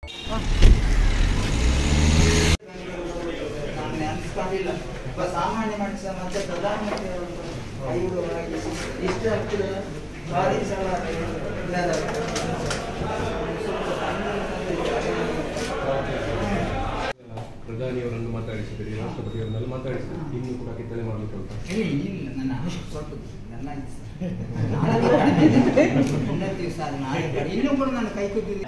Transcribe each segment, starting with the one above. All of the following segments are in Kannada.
ನಾನು ನೆನೆಸ್ಕೊಂಡಿಲ್ಲ ಒಬ್ಬ ಸಾಮಾನ್ಯ ಮನುಷ್ಯ ಮತ್ತೆ ಪ್ರಧಾನಮಂತ್ರಿ ಅವರು ಐದು ಇಷ್ಟು ಆಗ್ತದೆ ಭಾರಿ ಸಲ ಪ್ರಧಾನಿಯವರನ್ನು ಮಾತಾಡಿಸಿದ್ರಿ ರಾಷ್ಟ್ರಪತಿಯವರನ್ನೆಲ್ಲ ಮಾತಾಡಿಸಿದ್ರಿ ಇನ್ನು ಕೂಡ ಕಿತ್ತಳೆ ಮಾಡಲಿಕ್ಕೆ ಉಂಟು ಇಲ್ಲ ಇಲ್ಲ ನನ್ನ ಸ್ವಲ್ಪ ನನ್ನ ಒಂದೇ ದಿವಸ ಅದು ನಾಳೆ ಕಡೆ. ಇನ್ನೂ ಕೂಡ ನಾನು ಕೈ ಕುದ್ದಿಲ್ಲ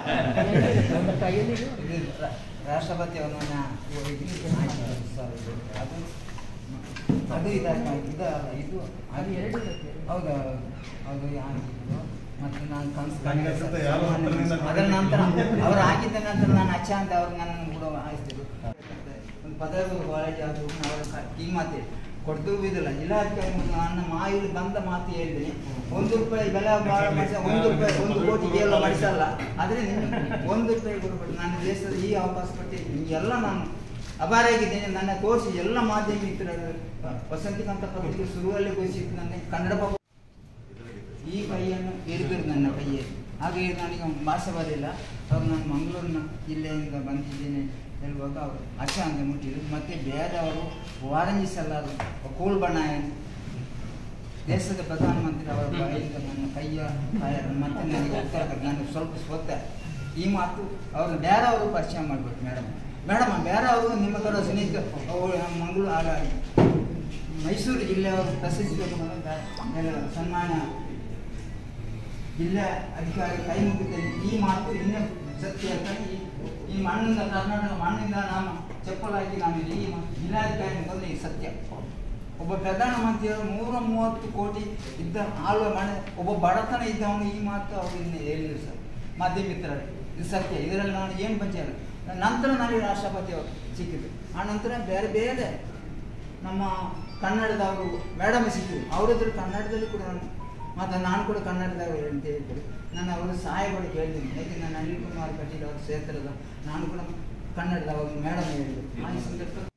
ಇದು ರಾ- ರಾಷ್ಟ್ರಪತಿ ಅವರನ್ನ ಇದಕ್ಕೆ ಹಾಕಿದ್ರು ಸರ್ ಇದು. ಅದು ಅದು ಇದಕ್ಕೆ ಇದು ಇದು ಅದು ಎರಡು ಹೌದು ಹೌದು ಹಾಕಿದ್ರು ಮತ್ತು ನಾನು ಕನಸು ನನಗೆ ಯಾರೋ ಹತ್ರದಿಂದ ಅದರ ನಂತರ ಅವ್ರು ಹಾಕಿದ ನಂತರ ನಾನು ಅಚ್ಚ ಅಂತ ಅವ್ರು ನನ್ನನ್ನು ಕೂಡ ಹಾಯಿಸ್ತಿದ್ರು ಒಂದು ಪದವಿ ಕಾಲೇಜ್ ಅದು ಅವರ ಕಿಮ್ಮತ್ತೆ ಕೊಡ್ತು ಬಿದ್ದಿಲ್ಲ ಜಿಲ್ಲಾಧಿಕಾರಿ ಮತ್ತು ನನ್ನ ಮಾಯಲ್ಲಿ ಬಂದ ಮಾತು ಹೇಳಿದ್ದೀನಿ ಒಂದು ರೂಪಾಯಿ ಬೆಲೆ ಭಾಳ ಮಾಡಿಸ ಒಂದು ರೂಪಾಯಿ ಒಂದು ಕೋಟಿಗೆ ಎಲ್ಲ ಮಾಡಿಸಲ್ಲ ಆದರೆ ನಿಮ್ಗೆ ಒಂದು ರೂಪಾಯಿ ಕೊಡ್ಬೇಡಿ ನನ್ನ ದೇಶದ ಈ ಅವಕಾಶ ಕೊಟ್ಟಿದ್ದೀನಿ ಎಲ್ಲ ನಾನು ಅಪಾರಾಗಿದ್ದೀನಿ ನನ್ನ ತೋರಿಸಿ ಎಲ್ಲ ಮಾಧ್ಯಮ ಮಿತ್ರರು ವಸಂತಿಕಾಂತ ಪತ್ರಿಕೆ ಶುರುವಲ್ಲೇ ಘೋಷಿಸಿದ್ದು ನನಗೆ ಕನ್ನಡ ಪಾಪ ಈ ಕೈಯನ್ನು ಹಿಡಿದ್ರು ನನ್ನ ಕೈಯಲ್ಲಿ ಹಾಗೆ ನನಗೆ ಭಾಷೆ ಬರಲಿಲ್ಲ ಅವಾಗ ನಾನು ಮಂಗಳೂರಿನ ಜಿಲ್ಲೆಯಿಂದ ಬಂದಿದ್ದೇನೆ ಹೇಳುವಾಗ ಅವರು ಅಚ್ಚ ಅಂತ ಮುಟ್ಟಿದ್ರು ಮತ್ತು ಬೇರೆಯವರು ವಾರಂಜಿ ಸಲಾರ್ ಕೂಲ್ ಬಣ್ಣಾಯನ್ ದೇಶದ ಪ್ರಧಾನಮಂತ್ರಿ ಅವರ ಬಾಯಿಂದ ನನ್ನ ಕೈಯ ಕಾಯ ಮತ್ತೆ ನನಗೆ ಉತ್ತರ ಕೊಟ್ಟು ನನಗೆ ಸ್ವಲ್ಪ ಸ್ವತ್ತ ಈ ಮಾತು ಅವರು ಬೇರೆಯವರು ಪರಿಚಯ ಮಾಡಬೇಕು ಮೇಡಮ್ ಮೇಡಮ್ ಬೇರೆಯವರು ನಿಮ್ಮ ಥರ ಸ್ನೇಹಿತ ಅವರು ಮಂಗಳೂರು ಆಗ ಮೈಸೂರು ಜಿಲ್ಲೆಯವರು ಪ್ರಸಿದ್ಧ ಸನ್ಮಾನ ಜಿಲ್ಲಾ ಅಧಿಕಾರಿ ಕೈ ಮುಗಿದ್ದೇನೆ ಈ ಮಾತು ಇನ್ನೂ ಸತ್ಯ ಅಂತ ಈ ಈ ಮಣ್ಣಿಂದ ಕರ್ನಾಟಕ ಮಣ್ಣಿಂದ ನಾನು ಚಪ್ಪಲಾಗಿ ನಾನು ಈ ಮ- ಜಿಲ್ಲಾಧಿಕಾರಿ ಬಂದರೆ ಈ ಸತ್ಯ ಒಬ್ಬ ಪ್ರಧಾನಮಂತ್ರಿಯವರು ನೂರ ಮೂವತ್ತು ಕೋಟಿ ಇದ್ದ ಆಳುವ ಮನೆ ಒಬ್ಬ ಬಡತನ ಇದ್ದವನು ಈ ಮಾತು ಅವರು ಇನ್ನು ಹೇಳಿದ್ರು ಸರ್ ಮಾಧ್ಯಮ ಮಿತ್ರರೇ ಇದು ಸತ್ಯ ಇದರಲ್ಲಿ ನಾನು ಏನು ಪಂಚಾಯತ್ ನಂತರ ನನಗೆ ರಾಷ್ಟ್ರಪತಿ ಅವರು ಸಿಕ್ಕಿದ್ರು ಆ ನಂತರ ಬೇರೆ ಬೇರೆ ನಮ್ಮ ಕನ್ನಡದವರು ಮೇಡಮ್ ಸಿಕ್ಕಿದ್ರು ಅವರಿದ್ರು ಕನ್ನಡದಲ್ಲಿ ಕೂಡ ನಾನು ಮತ್ತು ನಾನು ಕೂಡ ಕನ್ನಡದವರು ಅಂತ ಹೇಳಿದ್ರು ನಾನು ಅವರು ಸಹಾಯ ಕೂಡ ಕೇಳ್ತೀನಿ ಯಾಕೆಂದ್ರೆ ನಾನು ಅನಿಲ್ ಕುಮಾರ್ ಕಟೀಲ್ ಅವ್ರ ಕ್ಷೇತ್ರದ ನಾನು ಕೂಡ ಕನ್ನಡದವರು ಮೇಡಮ್ ಹೇಳಿದ್ರು ಆ ಈ ಸಂದರ್ಭ